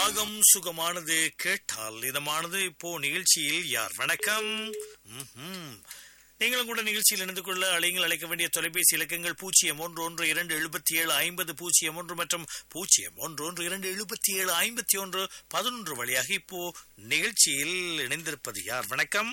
ராகம் சுகமானது கேட்டால் இதமானது இப்போ நிகழ்ச்சியில் யார் வணக்கம் ம்ஹும். நீங்களும் கூட நிகழ்ச்சியில் இணைந்து கொள்ள அழைங்கள் அழைக்க வேண்டிய தொலைபேசி இலக்கங்கள் பூஜ்ஜியம் ஒன்று ஒன்று இரண்டு எழுபத்தி ஏழு ஐம்பது பூஜ்ஜியம் ஒன்று மற்றும் பூஜ்ஜியம் ஒன்று ஒன்று இரண்டு எழுபத்தி ஏழு ஐம்பத்தி ஒன்று பதினொன்று வழியாக இப்போ நிகழ்ச்சியில் இணைந்திருப்பது யார் வணக்கம்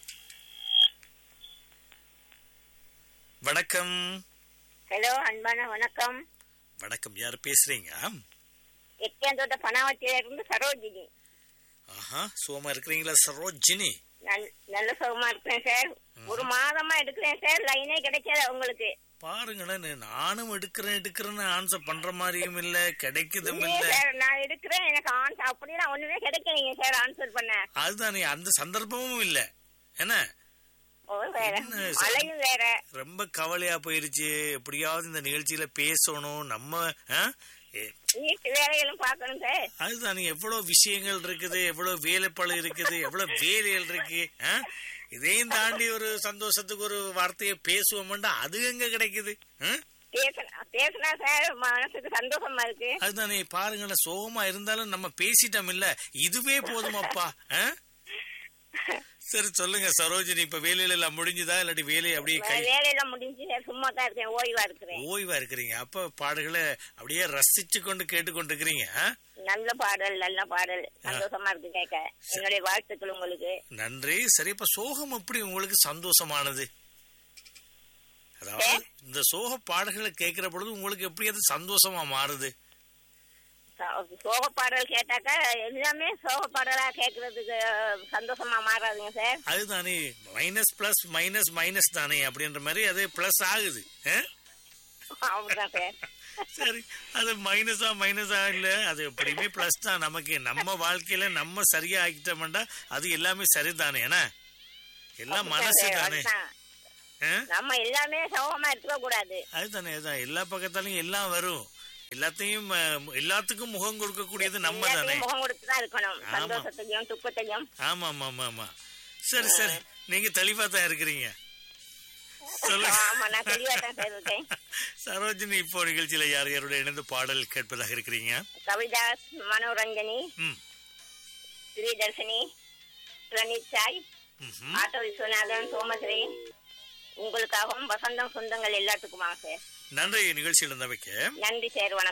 வணக்கம் ஹலோ அன்பான வணக்கம் வணக்கம் யார் பேசுறீங்க எட்டியாந்தோட்ட பனாவத்தியில இருந்து சரோஜினி ஆஹா சுகமா இருக்கிறீங்களா சரோஜினி நல்- நல்ல சுகமா இருக்கிறேன் சார் ஒரு மாதமா எடுக்கிறேன் சார் லைனே கிடைக்கல உங்களுக்கு பாருங்களேன் நானும் எடுக்கிறேன் எடுக்கிறேன்னு ஆன்சர் பண்ற மாதிரியும் இல்ல கிடைக்குதும் இல்லையே இல்ல சார் நான் எடுக்கிறேன் எனக்கு ஆன்சர் அப்படிலாம் ஒண்ணுமே கிடைக்கலைங்க சார் ஆன்சர் பண்ண அதுதானே அந்த சந்தர்ப்பமும் இல்ல என்ன ஓ வேற என்ன சார்? மழையும் வேற ரொம்ப கவலையா போயிருச்சு எப்படியாவது இந்த நிகழ்ச்சியில பேசணும் நம்ம ஆ? ஏ, வீட்டு வேலைகளும் பார்க்கணும் சார் அதுதானே எவ்வளவு விஷயங்கள் இருக்குது எவ்வளவு வேலைப்பளு இருக்குது எவ்வளவு வேலைகள் இருக்கு ஆ? இதையும் தாண்டி ஒரு சந்தோஷத்துக்கு ஒரு வார்த்தையை பேசுவோம்டா அது எங்க கிடைக்குது ஆ? பேசினா பேசினா சார் மனசுக்கு சந்தோஷமா இருக்கு அதுதானே பாருங்களேன் சோகமா இருந்தாலும் நம்ம பேசிட்டோம் இல்ல இதுவே போதுமாப்பா ஆ? சரி சொல்லுங்க சரோஜினி இப்ப வேலையில எல்லாம் முடிஞ்சுதா இல்லாட்டி வேலையை அப்படியே கை வேலையெல்லாம் முடிஞ்சு சார் சும்மா தான் இருக்கேன் ஓய்வா இருக்கிறேன் ஓய்வா இருக்கிறீங்க அப்ப பாடுகளை அப்படியே ரசிச்சு கொண்டு கேட்டுக்கொண்டு இருக்கிறீங்க ஆ? நல்ல பாடல் நல்ல பாடல் சந்தோஷமா இருக்கு கேட்க என்னுடைய வாழ்த்துக்கள் உங்களுக்கு நன்றி சரி இப்ப சோகம் எப்படி உங்களுக்கு சந்தோஷமானது அதாவது இந்த சோக பாடல்களை கேட்கிற பொழுது உங்களுக்கு எப்படி அது சந்தோஷமா மாறுது சோ- சோக பாடல் கேட்டாக்கா எல்லாமே சோக பாடலா கேக்குறதுக்கு சந்தோஷமா மாறாதுங்க சார் அதுதானே மைனஸ் பிளஸ் மைனஸ் மைனஸ் தானே அப்படின்ற மாதிரி அது பிளஸ் ஆகுது ஆ? அப்படிதான் சார் சரி அது மைனஸா மைனஸா இல்ல அது எப்படியுமே பிளஸ் தான் நமக்கு நம்ம வாழ்க்கையில நம்ம சரியா ஆக்கிட்டோம்டா அது எல்லாமே சரிதானே என்ன எல்லாம் மனசு சார், தானே அதுதான். ஆ? நம்ம எல்லாமே சோகமா இருக்க கூடாது அதுதானே அதுதான் எல்லா பக்கத்தாலையும் எல்லாம் வரும் எல்லாத்தையும் அஹ், எல்லாத்துக்கும் முகம் கொடுக்கக்கூடியது நம்ம தானே எல்லாத்தையும் முகம் கொடுத்து தான் இருக்கணும் ஆமா. சந்தோஷத்தையும் துக்கத்தையும் ஆமா ஆமா ஆமா ஆமா சரி சரி நீங்க தெளிவா தான் இருக்கிறீங்க சொல்லுங்க ஆமா நான் தெளிவா தான் சார் இருக்கேன் சரோஜினி இப்போ நிகழ்ச்சியில யார் யாரோட இணைந்து பாடல் கேட்பதாக இருக்கிறீங்க கவிதாஸ் மனோரஞ்சனி ம் ஸ்ரீதர்ஷினி பிரணீத் சாய் ம்ஹும். ஆட்டோ விஸ்வநாதன் சோமஸ்ரீ உங்களுக்காகவும் வசந்தம் சொந்தங்கள் எல்லாத்துக்குமா சார் நன்றி நிகழ்ச்சியில் இருந்தவைக்கு நன்றி சார் வணக்கம்